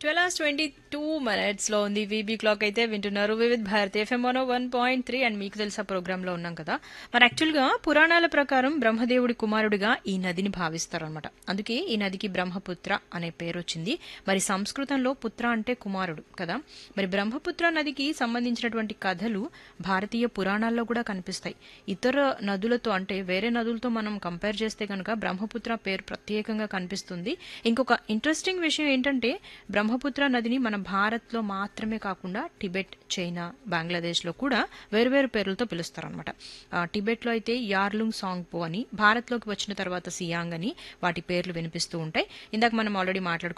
twelve hours twenty two minutes లో ఉంది వీబీ క్లాక్ అయితే వింటున్నారు Vividh Bharati FM one one point three and మీకు తెలుసా ప్రోగ్రామ్ లో ఉన్నాం కదా మరి యాక్చువల్ గా పురాణాల ప్రకారం బ్రహ్మదేవుడి కుమారుడిగా ఈ నదిని భావిస్తారు అనమాట అందుకే ఈ నదికి బ్రహ్మపుత్ర అనే పేరు వచ్చింది మరి సంస్కృతంలో పుత్ర అంటే కుమారుడు కదా మరి బ్రహ్మపుత్ర నదికి సంబంధించినటువంటి కథలు భారతీయ పురాణాల్లో కూడా కనిపిస్తాయి ఇతర నదులతో అంటే వేరే నదులతో మనం కంపేర్ చేస్తే కనుక బ్రహ్మపుత్ర పేరు ప్రత్యేకంగా కనిపిస్తుంది ఇంకొక ఇంట్రెస్టింగ్ విషయం ఏంటంటే బ్రహ్మపుత్ర నదిని మన భారత్లో మాత్రమే కాకుండా టిబెట్ చైనా బంగ్లాదేశ్లో కూడా వేరువేరు పేర్లతో పిలుస్తారనమాట టిబెట్లో అయితే యార్లుంగ్ సాంగ్ పో అని భారత్లోకి వచ్చిన తర్వాత సియాంగ్ అని వాటి పేర్లు వినిపిస్తూ ఉంటాయి ఇందాక మనం ఆల్రెడీ మాట్లాడుకున్నాం